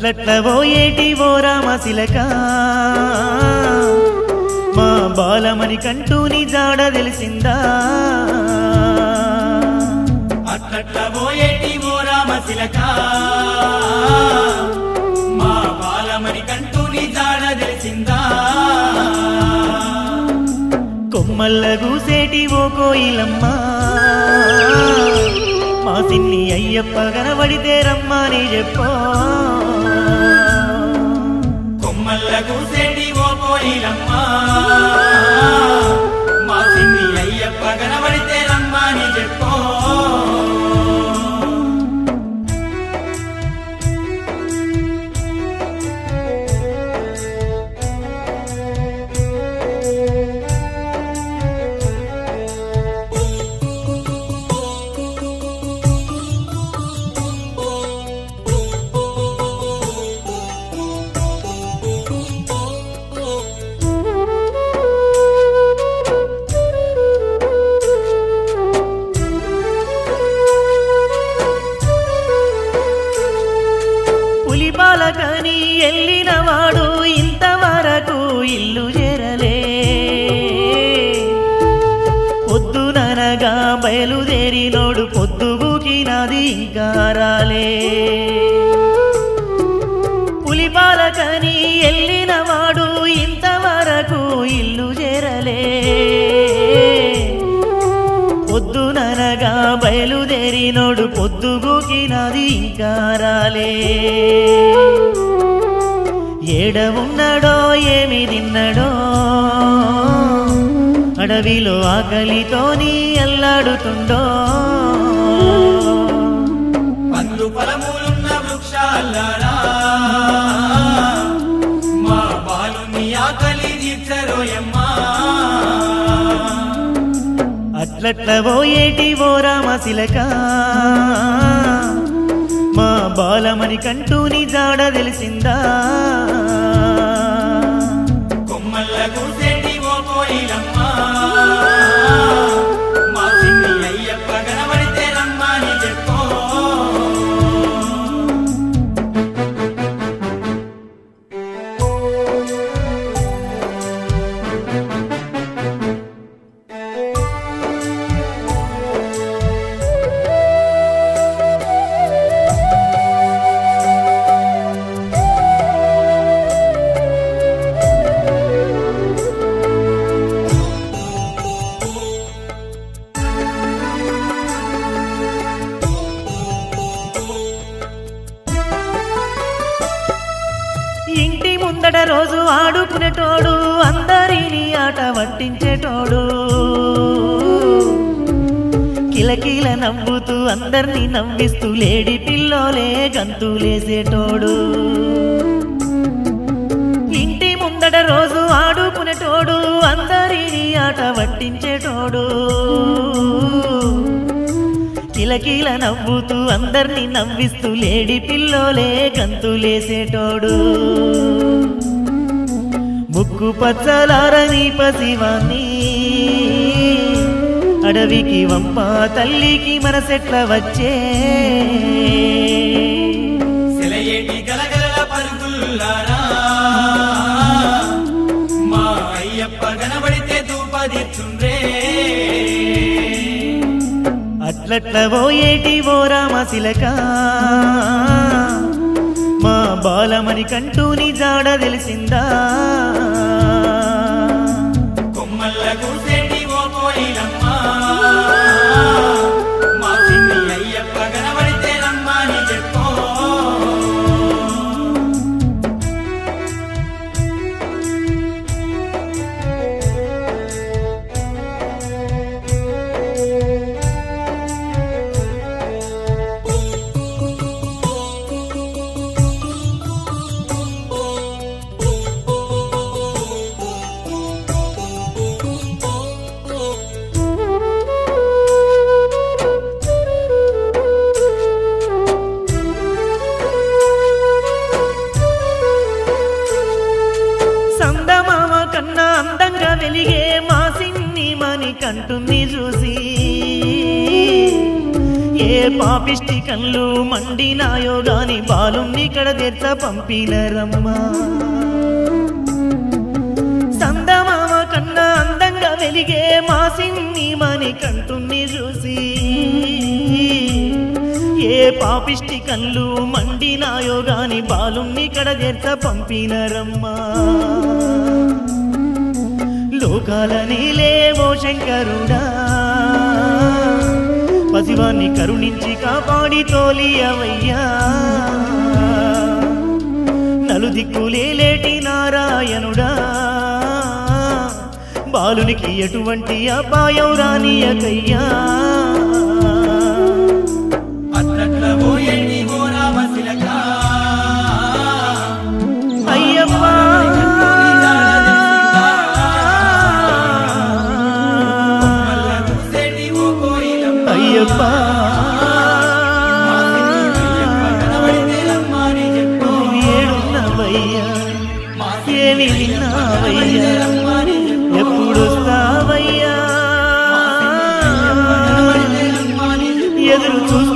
అట్లట్ల పోయేటి ఓ రామశిలక మా బాలమని కంటూని జాడ తెలిసిందా అట్లట్ల పోయేటి ఓ రామశిలక మా బాలమని కంటూ నీ జాడ తెలిసిందా కొమ్మల్ల గూసేటి ఓ కోయిలమ్మ మా సిన్ని అయ్యప్ప కనబడితే రమ్మని చెప్పో కొమ్మల్ల కూసేటి ఓ కోయిలమ్మ మా సిన్ని అయ్యప్ప కనబడితే రమ్మని చెప్పో పులిపాలకని ఎల్లిన వాడు ఇంతవరకు ఇల్లు చేరలే పొద్దుననగా బయలుదేరినోడు పొద్దుగుకినది ఇంకా రాలే పులిపాలకని ఎల్లిన వాడు ఇంతవరకు ఇల్లు చేరలే పొద్దుననగా బయలుదేరినోడు పొద్దుగూకినది ఇంకా రాలే ఏడ ఉన్నాడో ఏమి తిన్నాడో అడవిలో ఆకలితోని అల్లాడుతుండో పండ్లు ఫలములున్న వృక్షాలారా మా బాలుని ఆకలి తీర్చరోయమ్మా అట్లట్ల పోయేటి ఓ రామశిలక మా బాలమని కంటూని జాడ తెలిసిందా కొమ్మల్ల కూసేటి ఓ కోయిలమ్మా మా సిన్ని అయ్యప్ప కనబడితే రమ్మని చెప్పో ఇంటి ముందట రోజు ఆడుకునేటోడు అందరిని ఆట పట్టించేటోడు కిలకిల నవ్వుతూ అందరిని నవ్విస్తూ లేడి పిల్లోలే గంతులేసేటోడు ఇంటి ముందట రోజు ఆడుకునేటోడు అందరిని ఆట పట్టించేటోడు కిలకిల నవ్వుతూ అందరిని నవ్విస్తూ లేడి పిల్లోలే గంతులేసేటోడు ముక్కు పచ్చలారని పసివాన్ని అడవికి వంప తల్లికి మనసెట్ల వచ్చే సెలయేటి గలగలల పరుగుల్లారా మా అయ్యప్ప కనబడితే దూపదిచ్చుండ్రే అట్లట్ల పోయేటి ఓ రామశిలక మా బాలమని కంటూని జాడ తెలిసిందా కొమ్మల్ల కూసేటి ఓ కోయిలమ్మా మా సిన్ని అయ్యప్ప కనబడితే రమ్మని చెప్పో సందమామ కన్నా అందంగా వెలిగే మా సిన్ని మని కంటుని చూసి ఏ పాపిష్టి కళ్ళు మండినాయో గాని బాలుణ్ణి కడ తెచ్చ పంపినరమ్మా సందమామ కన్నా అందంగా వెలిగే మా సిన్ని మని కంటుని చూసి ఏ పాపిష్టి కళ్ళు మండినాయో గాని బాలుణ్ణి కడ తెచ్చ పంపినరమ్మా లోకాల నీలేవో శంకరుడా పసివాన్ని కరుణించి కాపాడి తోలియవయ్యా నలుదిక్కులేలేటి నారాయణుడా బాలునికి ఎటువంటి అపాయం రానియకయ్యా అట్లట్ల పోయండి ఓ రామశిలక అయ్యప్పా మల్ల చూసేటి ఓ కోయిలమ్మ అయ్యప్పా కనబడితే రమ్మని చెప్పు ఏడున్నవయ్యా మా ఏమి విన్నావయ్యా రమ్మని చెప్పు ఎప్పుడు వస్తావయ్యా కనబడితే రమ్మని చెప్పు ఎదురు చూస్తూ